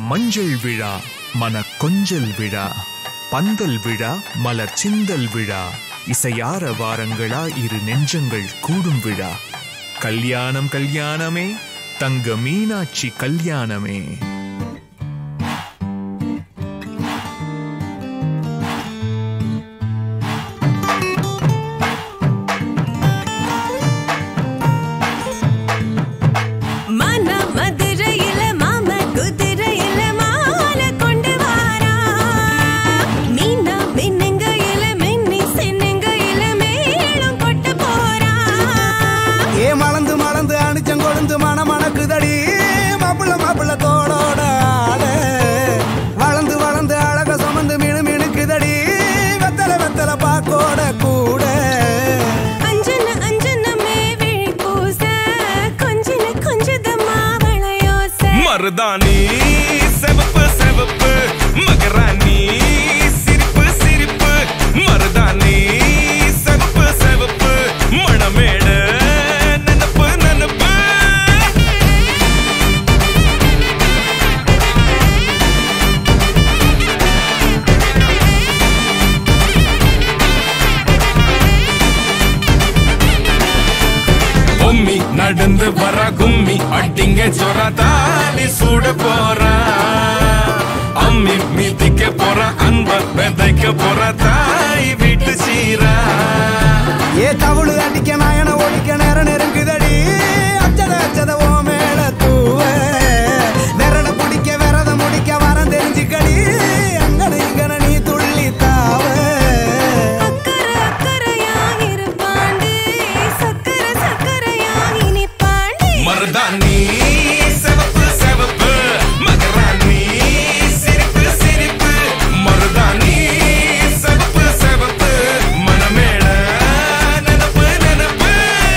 மஞ்சள் விழா மன கொஞ்சல் விழா பந்தல் விழா மலர் சிந்தல் விழா இசையார வாரங்களா இரு நெஞ்சங்கள் கூடும் விழா கல்யாணம் கல்யாணமே தங்க மீனாட்சி கல்யாணமே மன மதுரையில மாம குதிரையில மால கொண்டு வாரா மீனா மின்னுங்கையில மின்னி சின்னுங்கையில மேளம் கொட்ட போறா ஏ மலந்து மலந்து அணிச்சம் கொழுந்து மன மணக்குதடி மாப்பிள்ள மாப்பிள்ள தோளோட ஆட வளர்ந்து வளர்ந்து அழக சுமந்து மினு மினுக்குதடி வெத்தல வெத்தல பாக்கோட கூட அஞ்சன அஞ்சனமே விழி பூச கொஞ்சன கொஞ்சதமா வளையோச மருதாணி செவப்பு செவப்பு மகராணி சிரிப்பு சிரிப்பு மருதாணி செவப்பு செவப்பு மணமேடு நனப்பு நனப்பு பொம்மி நடந்து வர கும்மி அட்டிங்க சொர தாலி சூட போறா அம்மி மிதிக்க போற அன்ப விதைக்க போற தாய் வீட்டு சீரா ஏ தவுளு அடிக்க நாயன ஒடிக்க நேரம் நெருங்குதடி அச்சத அச்சத ஓ மேல தூவ விரல பிடிக்க விரத முடிக்க வரம் தெரிஞ்சுக்கடி அங்கன இங்கன நீ துள்ளி தாவ அக்கறை அக்கறையா இருப்பாண்டு சக்கர சக்கரையா இனிப்பாண்டு மருதாணி செவப்பு செவப்பு மகராணி சிரிப்பு சிரிப்பு மருதாணி செவப்பு செவப்பு மணமேட நனப்பு நனப்பு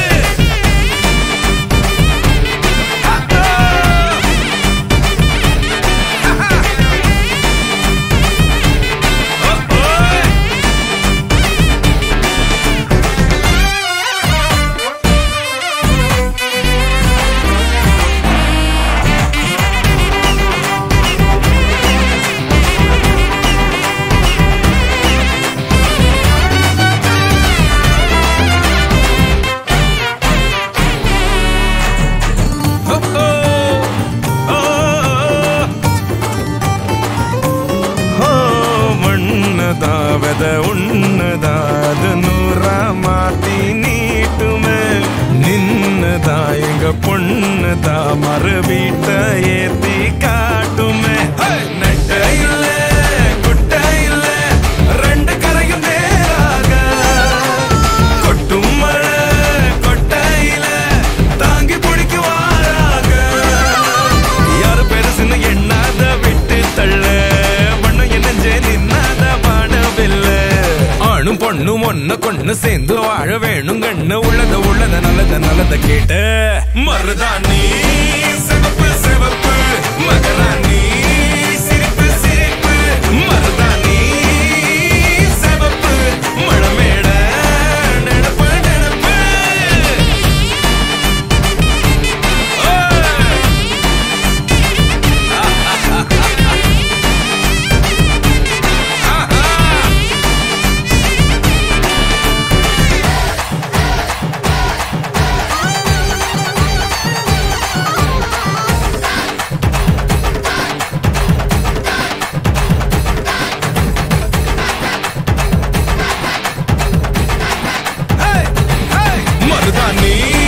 ಮಣ್ಣದಾವದ ಉಣ್ಣದಾದ ನೂರ ಮಾತಿ ನೀಟುಮೆ ನಿನ್ನದಾಯಗ பொண்ணுத மறு வீட்ட ஏத்தி காட்டுமே நெட்ட இல்ல குட்ட இல்ல ரெண்டு கரையும் நேராக கொட்டும் மழை கொட்டையில தாங்கி பிடிக்குவாராக யாரு பெருசுன்னு எண்ணாத விட்டு தள்ள பண்ண என்னஞ்சே நின்னாத வானவில்ல ஆணும் பொண்ணும் ஒண்ணு கொண்ணு சேர்ந்து வாழ வேணும் கண்ணு உள்ளத உள்ளத நல்லத நல்லத கேட்ட மருதாணி சிவப்பு சிவப்பு மகராணி சிரிப்பு சிரிப்பு மருதாணி சிவப்பு மழமேட நடப்பு நடப்பு ஓய்! மருதாணி